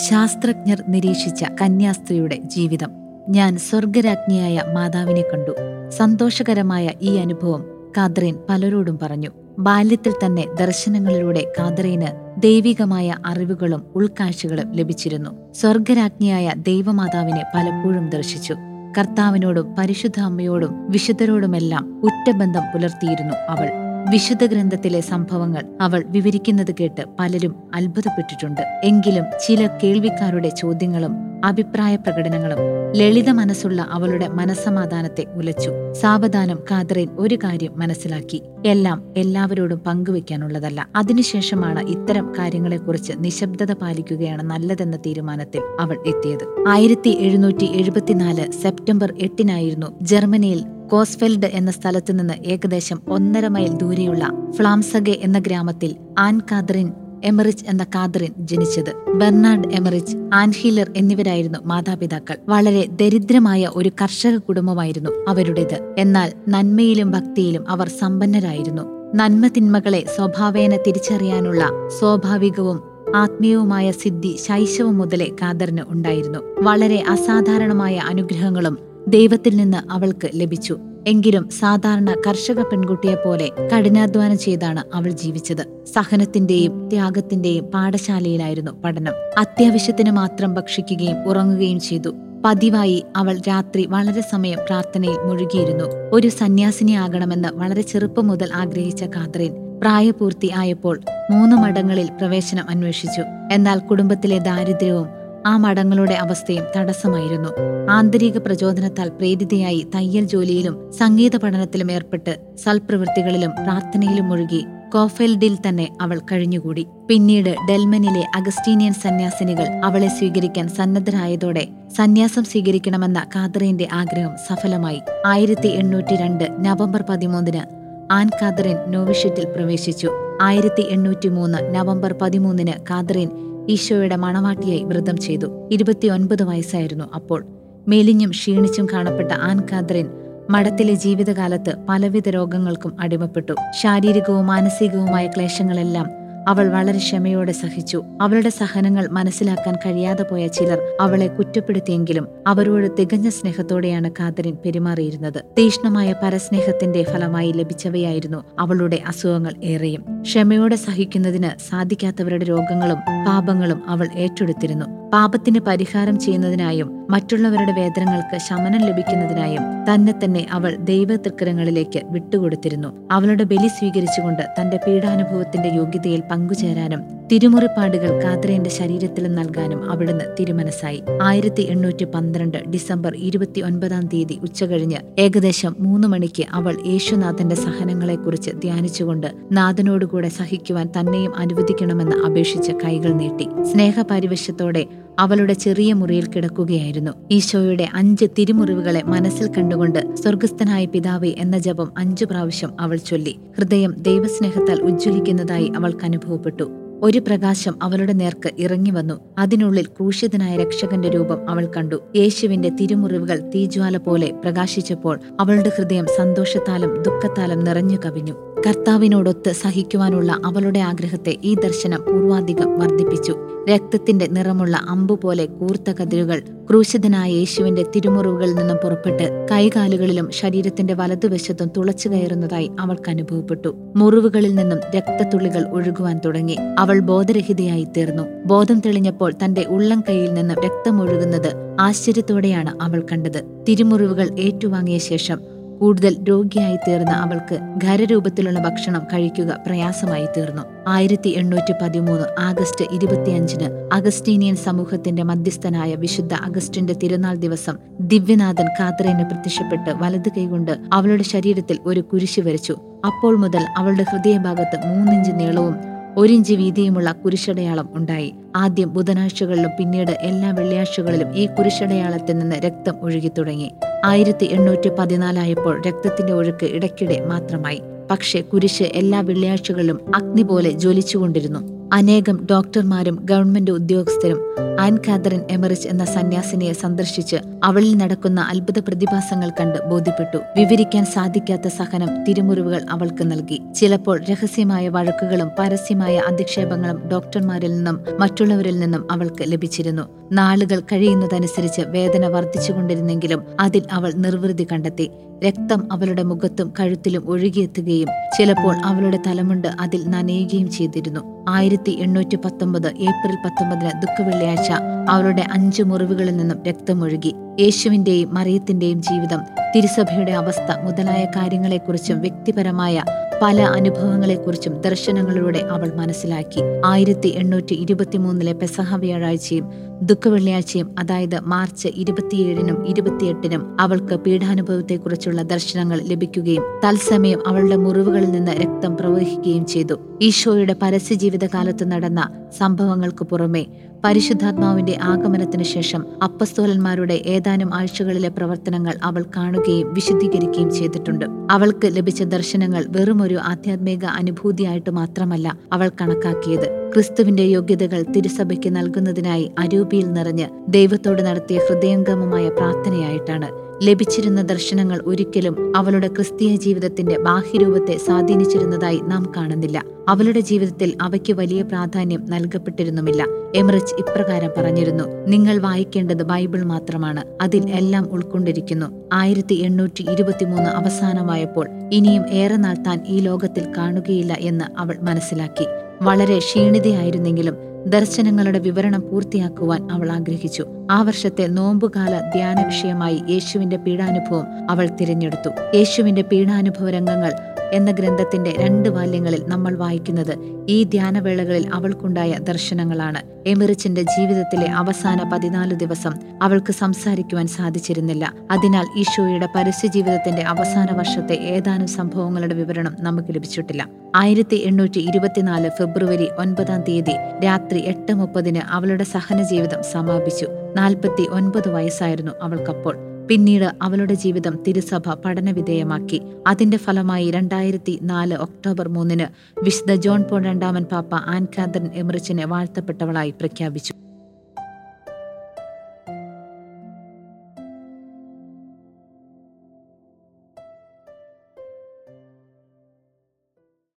ശാസ്ത്രജ്ഞർ നിരീക്ഷിച്ച കന്യാസ്ത്രീയുടെ ജീവിതം ഞാൻ സ്വർഗരാജ്ഞിയായ മാതാവിനെ കണ്ടു സന്തോഷകരമായ ഈ അനുഭവം കാദ്രീൻ പലരോടും പറഞ്ഞു ബാല്യത്തിൽ തന്നെ ദർശനങ്ങളിലൂടെ കാദ്രീന് ദൈവികമായ അറിവുകളും ഉൾക്കാഴ്ചകളും ലഭിച്ചിരുന്നു സ്വർഗരാജ്ഞിയായ ദൈവമാതാവിനെ പലപ്പോഴും ദർശിച്ചു കർത്താവിനോടും പരിശുദ്ധ അമ്മയോടും വിശുദ്ധരോടുമെല്ലാം ഉറ്റബന്ധം പുലർത്തിയിരുന്നു അവൾ വിശുദ്ധ ഗ്രന്ഥത്തിലെ സംഭവങ്ങൾ അവൾ വിവരിക്കുന്നത് കേട്ട് പലരും അത്ഭുതപ്പെട്ടിട്ടുണ്ട് എങ്കിലും ചില കേൾവിക്കാരുടെ ചോദ്യങ്ങളും അഭിപ്രായ പ്രകടനങ്ങളും ലളിത മനസ്സുള്ള അവളുടെ മനസ്സമാധാനത്തെ ഉലച്ചു സാവധാനം കാതറിൻ ഒരു കാര്യം മനസ്സിലാക്കി എല്ലാം എല്ലാവരോടും പങ്കുവെക്കാനുള്ളതല്ല അതിനുശേഷമാണ് ഇത്തരം കാര്യങ്ങളെക്കുറിച്ച് നിശബ്ദത പാലിക്കുകയാണ് നല്ലതെന്ന തീരുമാനത്തിൽ അവൾ എത്തിയത് ആയിരത്തി എഴുന്നൂറ്റി എഴുപത്തിനാല് സെപ്റ്റംബർ എട്ടിനായിരുന്നു ജർമ്മനിയിൽ കോസ്ഫെൽഡ് എന്ന സ്ഥലത്തു നിന്ന് ഏകദേശം ഒന്നര മൈൽ ദൂരെയുള്ള ഫ്ലാംസഗെ എന്ന ഗ്രാമത്തിൽ ആൻ കാതറിൻ എമറിച്ച് എന്ന കാതറിൻ ജനിച്ചത് ബെർണാഡ് എമറിച്ച് ആൻഹീലർ എന്നിവരായിരുന്നു മാതാപിതാക്കൾ വളരെ ദരിദ്രമായ ഒരു കർഷക കുടുംബമായിരുന്നു അവരുടേത് എന്നാൽ നന്മയിലും ഭക്തിയിലും അവർ സമ്പന്നരായിരുന്നു നന്മ തിന്മകളെ സ്വഭാവേന തിരിച്ചറിയാനുള്ള സ്വാഭാവികവും ആത്മീയവുമായ സിദ്ധി ശൈശവം മുതലേ കാദറിന് ഉണ്ടായിരുന്നു വളരെ അസാധാരണമായ അനുഗ്രഹങ്ങളും ദൈവത്തിൽ നിന്ന് അവൾക്ക് ലഭിച്ചു എങ്കിലും സാധാരണ കർഷക പെൺകുട്ടിയെ പോലെ കഠിനാധ്വാനം ചെയ്താണ് അവൾ ജീവിച്ചത് സഹനത്തിന്റെയും ത്യാഗത്തിന്റെയും പാഠശാലയിലായിരുന്നു പഠനം അത്യാവശ്യത്തിന് മാത്രം ഭക്ഷിക്കുകയും ഉറങ്ങുകയും ചെയ്തു പതിവായി അവൾ രാത്രി വളരെ സമയം പ്രാർത്ഥനയിൽ മുഴുകിയിരുന്നു ഒരു സന്യാസിനിയാകണമെന്ന് വളരെ ചെറുപ്പം മുതൽ ആഗ്രഹിച്ച കാത്രീൻ പ്രായപൂർത്തി ആയപ്പോൾ മൂന്ന് മഠങ്ങളിൽ പ്രവേശനം അന്വേഷിച്ചു എന്നാൽ കുടുംബത്തിലെ ദാരിദ്ര്യവും ആ മഠങ്ങളുടെ അവസ്ഥയും തടസ്സമായിരുന്നു ആന്തരിക പ്രചോദനത്താൽ പ്രേരിതയായി തയ്യൽ ജോലിയിലും സംഗീത പഠനത്തിലും ഏർപ്പെട്ട് സൽപ്രവൃത്തികളിലും പ്രാർത്ഥനയിലും മുഴുകി കോഫെൽഡിൽ തന്നെ അവൾ കഴിഞ്ഞുകൂടി പിന്നീട് ഡെൽമനിലെ അഗസ്റ്റീനിയൻ സന്യാസിനികൾ അവളെ സ്വീകരിക്കാൻ സന്നദ്ധരായതോടെ സന്യാസം സ്വീകരിക്കണമെന്ന കാതറിന്റെ ആഗ്രഹം സഫലമായി ആയിരത്തി എണ്ണൂറ്റി രണ്ട് നവംബർ പതിമൂന്നിന് ആൻ കാതറിൻ നോവിഷ്യറ്റിൽ പ്രവേശിച്ചു ആയിരത്തി എണ്ണൂറ്റി മൂന്ന് നവംബർ പതിമൂന്നിന് കാതറിൻ ഈശോയുടെ മണവാട്ടിയായി വ്രതം ചെയ്തു ഇരുപത്തിയൊൻപത് വയസ്സായിരുന്നു അപ്പോൾ മെലിഞ്ഞും ക്ഷീണിച്ചും കാണപ്പെട്ട ആൻ കാതറിൻ മഠത്തിലെ ജീവിതകാലത്ത് പലവിധ രോഗങ്ങൾക്കും അടിമപ്പെട്ടു ശാരീരികവും മാനസികവുമായ ക്ലേശങ്ങളെല്ലാം അവൾ വളരെ ക്ഷമയോടെ സഹിച്ചു അവളുടെ സഹനങ്ങൾ മനസ്സിലാക്കാൻ കഴിയാതെ പോയ ചിലർ അവളെ കുറ്റപ്പെടുത്തിയെങ്കിലും അവരോട് തികഞ്ഞ സ്നേഹത്തോടെയാണ് കാതറിൻ പെരുമാറിയിരുന്നത് തീഷ്ണമായ പരസ്നേഹത്തിന്റെ ഫലമായി ലഭിച്ചവയായിരുന്നു അവളുടെ അസുഖങ്ങൾ ഏറെയും ക്ഷമയോടെ സഹിക്കുന്നതിന് സാധിക്കാത്തവരുടെ രോഗങ്ങളും പാപങ്ങളും അവൾ ഏറ്റെടുത്തിരുന്നു പാപത്തിന് പരിഹാരം ചെയ്യുന്നതിനായും മറ്റുള്ളവരുടെ വേദനകൾക്ക് ശമനം ലഭിക്കുന്നതിനായും തന്നെ തന്നെ അവൾ ദൈവ തൃക്കരങ്ങളിലേക്ക് വിട്ടുകൊടുത്തിരുന്നു അവളുടെ ബലി സ്വീകരിച്ചുകൊണ്ട് തന്റെ പീഡാനുഭവത്തിന്റെ യോഗ്യതയിൽ പങ്കുചേരാനും തിരുമുറിപ്പാടുകൾ കാത്രയുടെ ശരീരത്തിൽ നൽകാനും അവിടുന്ന് തിരുമനസായി ആയിരത്തി എണ്ണൂറ്റി പന്ത്രണ്ട് ഡിസംബർ ഇരുപത്തി ഒൻപതാം തീയതി ഉച്ചകഴിഞ്ഞ് ഏകദേശം മൂന്ന് മണിക്ക് അവൾ യേശുനാഥന്റെ സഹനങ്ങളെക്കുറിച്ച് ധ്യാനിച്ചുകൊണ്ട് നാഥനോടുകൂടെ സഹിക്കുവാൻ തന്നെയും അനുവദിക്കണമെന്ന് അപേക്ഷിച്ച് കൈകൾ നീട്ടി സ്നേഹപാരിവശ്യത്തോടെ അവളുടെ ചെറിയ മുറിയിൽ കിടക്കുകയായിരുന്നു ഈശോയുടെ അഞ്ച് തിരുമുറിവുകളെ മനസ്സിൽ കണ്ടുകൊണ്ട് സ്വർഗസ്ഥനായ പിതാവേ എന്ന ജപം അഞ്ചു പ്രാവശ്യം അവൾ ചൊല്ലി ഹൃദയം ദൈവസ്നേഹത്താൽ ഉജ്ജ്വലിക്കുന്നതായി അവൾക്ക് അനുഭവപ്പെട്ടു ഒരു പ്രകാശം അവളുടെ നേർക്ക് ഇറങ്ങി വന്നു അതിനുള്ളിൽ ക്രൂശിതനായ രക്ഷകന്റെ രൂപം അവൾ കണ്ടു യേശുവിന്റെ തിരുമുറിവുകൾ തീജ്വാല പോലെ പ്രകാശിച്ചപ്പോൾ അവളുടെ ഹൃദയം സന്തോഷത്താലും ദുഃഖത്താലും നിറഞ്ഞു കവിഞ്ഞു കർത്താവിനോടൊത്ത് സഹിക്കുവാനുള്ള അവളുടെ ആഗ്രഹത്തെ ഈ ദർശനം പൂർവാധികം വർദ്ധിപ്പിച്ചു രക്തത്തിന്റെ നിറമുള്ള അമ്പുപോലെ കൂർത്ത കതിരുകൾ ക്രൂശിതനായ യേശുവിന്റെ തിരുമുറിവുകളിൽ നിന്നും പുറപ്പെട്ട് കൈകാലുകളിലും ശരീരത്തിന്റെ വലതുവശത്തും തുളച്ചു കയറുന്നതായി അവൾക്ക് അനുഭവപ്പെട്ടു മുറിവുകളിൽ നിന്നും രക്തത്തുള്ളികൾ ഒഴുകുവാൻ തുടങ്ങി അവൾ ബോധരഹിതയായി തീർന്നു ബോധം തെളിഞ്ഞപ്പോൾ തന്റെ ഉള്ളം കൈയിൽ നിന്നും രക്തമൊഴുകുന്നത് ആശ്ചര്യത്തോടെയാണ് അവൾ കണ്ടത് തിരുമുറിവുകൾ ഏറ്റുവാങ്ങിയ ശേഷം കൂടുതൽ രോഗിയായി തീർന്ന അവൾക്ക് ഖരരൂപത്തിലുള്ള ഭക്ഷണം കഴിക്കുക പ്രയാസമായി തീർന്നു ആയിരത്തി എണ്ണൂറ്റി പതിമൂന്ന് ആഗസ്റ്റ് ഇരുപത്തിയഞ്ചിന് അഗസ്റ്റീനിയൻ സമൂഹത്തിന്റെ മധ്യസ്ഥനായ വിശുദ്ധ അഗസ്റ്റിന്റെ തിരുനാൾ ദിവസം ദിവ്യനാഥൻ കാതറിന് പ്രത്യക്ഷപ്പെട്ട് വലത് കൈകൊണ്ട് അവളുടെ ശരീരത്തിൽ ഒരു കുരിശ് വരച്ചു അപ്പോൾ മുതൽ അവളുടെ ഹൃദയഭാഗത്ത് മൂന്നിഞ്ച് നീളവും ഒരിഞ്ച് വീതിയുമുള്ള കുരിശടയാളം ഉണ്ടായി ആദ്യം ബുധനാഴ്ചകളിലും പിന്നീട് എല്ലാ വെള്ളിയാഴ്ചകളിലും ഈ കുരിശടയാളത്തിൽ നിന്ന് രക്തം ഒഴുകി തുടങ്ങി ആയിരത്തി എണ്ണൂറ്റി പതിനാലായപ്പോൾ രക്തത്തിന്റെ ഒഴുക്ക് ഇടയ്ക്കിടെ മാത്രമായി പക്ഷെ കുരിശ് എല്ലാ വെള്ളിയാഴ്ചകളിലും അഗ്നി പോലെ ജ്വലിച്ചുകൊണ്ടിരുന്നു അനേകം ഡോക്ടർമാരും ഗവൺമെന്റ് ഉദ്യോഗസ്ഥരും ആൻ കാതറിൻ എമറിച്ച് എന്ന സന്യാസിനിയെ സന്ദർശിച്ച് അവളിൽ നടക്കുന്ന അത്ഭുത പ്രതിഭാസങ്ങൾ കണ്ട് ബോധ്യപ്പെട്ടു വിവരിക്കാൻ സാധിക്കാത്ത സഹനം തിരുമുറിവുകൾ അവൾക്ക് നൽകി ചിലപ്പോൾ രഹസ്യമായ വഴക്കുകളും പരസ്യമായ അധിക്ഷേപങ്ങളും ഡോക്ടർമാരിൽ നിന്നും മറ്റുള്ളവരിൽ നിന്നും അവൾക്ക് ലഭിച്ചിരുന്നു നാളുകൾ കഴിയുന്നതനുസരിച്ച് വേദന വർദ്ധിച്ചുകൊണ്ടിരുന്നെങ്കിലും അതിൽ അവൾ നിർവൃതി കണ്ടെത്തി രക്തം അവളുടെ മുഖത്തും കഴുത്തിലും ഒഴുകിയെത്തുകയും ചിലപ്പോൾ അവളുടെ തലമുണ്ട് അതിൽ നനയുകയും ചെയ്തിരുന്നു ആയിരത്തി എണ്ണൂറ്റി പത്തൊമ്പത് ഏപ്രിൽ പത്തൊമ്പതിന് ദുഃഖവെള്ളിയാഴ്ച അവളുടെ അഞ്ചു മുറിവുകളിൽ നിന്നും രക്തമൊഴുകി യേശുവിന്റെയും മറിയത്തിന്റെയും ജീവിതം തിരുസഭയുടെ അവസ്ഥ മുതലായ കാര്യങ്ങളെക്കുറിച്ചും വ്യക്തിപരമായ പല അനുഭവങ്ങളെക്കുറിച്ചും ദർശനങ്ങളിലൂടെ അവൾ മനസ്സിലാക്കി ആയിരത്തി എണ്ണൂറ്റി ഇരുപത്തിമൂന്നിലെ പെസഹ വ്യാഴാഴ്ചയും ദുഃഖവെള്ളിയാഴ്ചയും അതായത് മാർച്ച് ഇരുപത്തിയേഴിനും ഇരുപത്തിയെട്ടിനും അവൾക്ക് പീഡാനുഭവത്തെക്കുറിച്ചുള്ള ദർശനങ്ങൾ ലഭിക്കുകയും തത്സമയം അവളുടെ മുറിവുകളിൽ നിന്ന് രക്തം പ്രവഹിക്കുകയും ചെയ്തു ഈശോയുടെ പരസ്യ ജീവിതകാലത്ത് നടന്ന സംഭവങ്ങൾക്ക് പുറമെ പരിശുദ്ധാത്മാവിന്റെ ആഗമനത്തിനു ശേഷം അപ്പസ്തോലന്മാരുടെ ഏതാനും ആഴ്ചകളിലെ പ്രവർത്തനങ്ങൾ അവൾ കാണുകയും വിശദീകരിക്കുകയും ചെയ്തിട്ടുണ്ട് അവൾക്ക് ലഭിച്ച ദർശനങ്ങൾ വെറുമൊരു ആധ്യാത്മിക അനുഭൂതിയായിട്ട് മാത്രമല്ല അവൾ കണക്കാക്കിയത് ക്രിസ്തുവിന്റെ യോഗ്യതകൾ തിരുസഭയ്ക്ക് നൽകുന്നതിനായി അരൂപിയിൽ നിറഞ്ഞ് ദൈവത്തോട് നടത്തിയ ഹൃദയംഗമമായ പ്രാർത്ഥനയായിട്ടാണ് ലഭിച്ചിരുന്ന ദർശനങ്ങൾ ഒരിക്കലും അവളുടെ ക്രിസ്തീയ ജീവിതത്തിന്റെ ബാഹ്യരൂപത്തെ സ്വാധീനിച്ചിരുന്നതായി നാം കാണുന്നില്ല അവളുടെ ജീവിതത്തിൽ അവയ്ക്ക് വലിയ പ്രാധാന്യം നൽകപ്പെട്ടിരുന്നുമില്ല എമറിച്ച് ഇപ്രകാരം പറഞ്ഞിരുന്നു നിങ്ങൾ വായിക്കേണ്ടത് ബൈബിൾ മാത്രമാണ് അതിൽ എല്ലാം ഉൾക്കൊണ്ടിരിക്കുന്നു ആയിരത്തി എണ്ണൂറ്റി ഇരുപത്തിമൂന്ന് അവസാനമായപ്പോൾ ഇനിയും ഏറെ നാൾ താൻ ഈ ലോകത്തിൽ കാണുകയില്ല എന്ന് അവൾ മനസ്സിലാക്കി വളരെ ക്ഷീണിതയായിരുന്നെങ്കിലും ദർശനങ്ങളുടെ വിവരണം പൂർത്തിയാക്കുവാൻ അവൾ ആഗ്രഹിച്ചു ആ വർഷത്തെ നോമ്പുകാല ധ്യാന വിഷയമായി യേശുവിന്റെ പീഡാനുഭവം അവൾ തിരഞ്ഞെടുത്തു യേശുവിന്റെ പീഡാനുഭവ രംഗങ്ങൾ എന്ന ഗ്രന്ഥത്തിന്റെ രണ്ട് ബാല്യങ്ങളിൽ നമ്മൾ വായിക്കുന്നത് ഈ ധ്യാനവേളകളിൽ അവൾക്കുണ്ടായ ദർശനങ്ങളാണ് എമിറിച്ചിന്റെ ജീവിതത്തിലെ അവസാന പതിനാല് ദിവസം അവൾക്ക് സംസാരിക്കുവാൻ സാധിച്ചിരുന്നില്ല അതിനാൽ ഈശോയുടെ പരസ്യ ജീവിതത്തിന്റെ അവസാന വർഷത്തെ ഏതാനും സംഭവങ്ങളുടെ വിവരണം നമുക്ക് ലഭിച്ചിട്ടില്ല ആയിരത്തി എണ്ണൂറ്റി ഇരുപത്തിനാല് ഫെബ്രുവരി ഒൻപതാം തീയതി രാത്രി എട്ട് മുപ്പതിന് അവളുടെ സഹന ജീവിതം സമാപിച്ചു നാൽപ്പത്തി ഒൻപത് വയസ്സായിരുന്നു അവൾക്കപ്പോൾ പിന്നീട് അവളുടെ ജീവിതം തിരുസഭ പഠനവിധേയമാക്കി അതിന്റെ ഫലമായി രണ്ടായിരത്തി നാല് ഒക്ടോബർ മൂന്നിന് വിശുദ്ധ ജോൺ പോൾ രണ്ടാമൻ പാപ്പ ആൻ കാതറിൻ എമറിച്ചിനെ വാഴ്ത്തപ്പെട്ടവളായി പ്രഖ്യാപിച്ചു